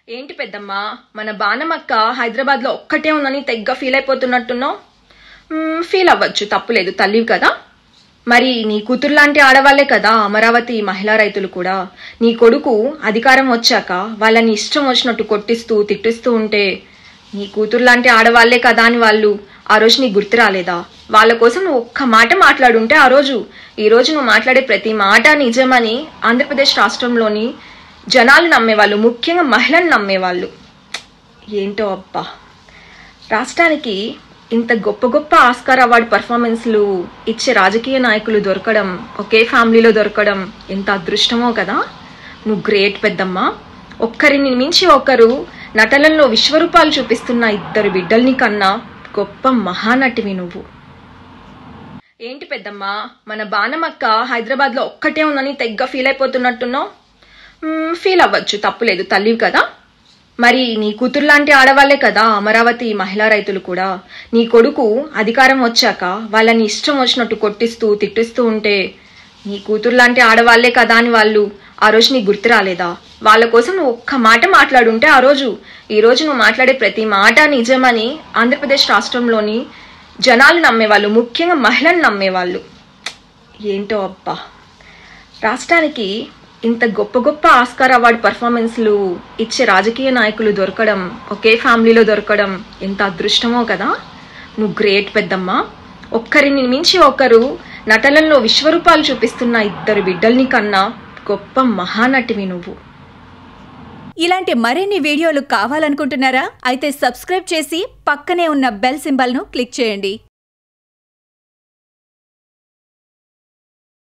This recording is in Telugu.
ఏంటి పెద్దమ్మ మన బాణమక్క హైదరాబాద్ లో ఒక్కటే ఉందని తెగ్గ ఫీల్ అయిపోతున్నట్టున్నావు మ్మ్, ఫీల్ అవ్వచ్చు తప్పులేదు తల్లివి కదా మరి నీ కూతురు లాంటి ఆడవాళ్లే కదా అమరావతి మహిళా రైతులు కూడా నీ కొడుకు అధికారం వచ్చాక వాళ్ళని ఇష్టం వచ్చినట్టు కొట్టిస్తూ తిట్టిస్తూ ఉంటే నీ కూతురు లాంటి ఆడవాళ్లే కదా అని వాళ్ళు ఆ రోజు నీకు గుర్తు రాలేదా వాళ్ళ కోసం నువ్వు ఒక్క మాట మాట్లాడుంటే ఆ రోజు ఈ రోజు నువ్వు మాట్లాడే ప్రతి మాట నిజమని ఆంధ్రప్రదేశ్ రాష్ట్రంలోని జనాలు నమ్మేవాళ్ళు ముఖ్యంగా మహిళలు నమ్మేవాళ్ళు ఏంటో అబ్బా రాష్ట్రానికి ఇంత గొప్ప గొప్ప ఆస్కార్ అవార్డు పర్ఫార్మెన్స్లు ఇచ్చే రాజకీయ నాయకులు దొరకడం ఒకే ఫ్యామిలీలో దొరకడం ఎంత అదృష్టమో కదా నువ్వు గ్రేట్ పెద్దమ్మ ఒక్కరిని మించి ఒకరు నటనల్లో విశ్వరూపాలు చూపిస్తున్న ఇద్దరు బిడ్డల్ని కన్నా గొప్ప మహానటివి నువ్వు ఏంటి పెద్దమ్మ మన బాణమక్క హైదరాబాద్ లో ఒక్కటే ఉందని తెగ్గ ఫీల్ అయిపోతున్నట్టున్నావు మ్మ్, ఫీల్ అవ్వచ్చు తప్పులేదు తల్లివి కదా మరి నీ కూతురు లాంటి ఆడవాళ్లే కదా అమరావతి మహిళా రైతులు కూడా నీ కొడుకు అధికారం వచ్చాక వాళ్ళని ఇష్టం వచ్చినట్టు కొట్టిస్తూ తిట్టిస్తూ ఉంటే నీ కూతురు లాంటి ఆడవాళ్లే కదా అని వాళ్ళు ఆ రోజు నీకు గుర్తు రాలేదా వాళ్ళ కోసం నువ్వు ఒక్క మాట మాట్లాడుంటే ఆ రోజు ఈ రోజు నువ్వు మాట్లాడే ప్రతి మాట నిజమని ఆంధ్రప్రదేశ్ రాష్ట్రంలోని జనాలు నమ్మేవాళ్ళు ముఖ్యంగా మహిళలు నమ్మేవాళ్ళు ఏంటో అబ్బా రాష్ట్రానికి ఇంత గొప్ప గొప్ప ఆస్కార్ అవార్డు పర్ఫార్మెన్స్లు ఇచ్చే రాజకీయ నాయకులు దొరకడం ఒకే ఫ్యామిలీలో దొరకడం ఎంత అదృష్టమో కదా నువ్వు గ్రేట్ పెద్దమ్మ ఒక్కరిని మించి ఒకరు నటనల్లో విశ్వరూపాలు చూపిస్తున్న ఇద్దరు బిడ్డల్ని కన్నా గొప్ప మహానటివి నువ్వు ఇలాంటి మరిన్ని వీడియోలు కావాలనుకుంటున్నారా అయితే సబ్స్క్రైబ్ చేసి పక్కనే ఉన్న బెల్ సింబల్ను క్లిక్ చేయండి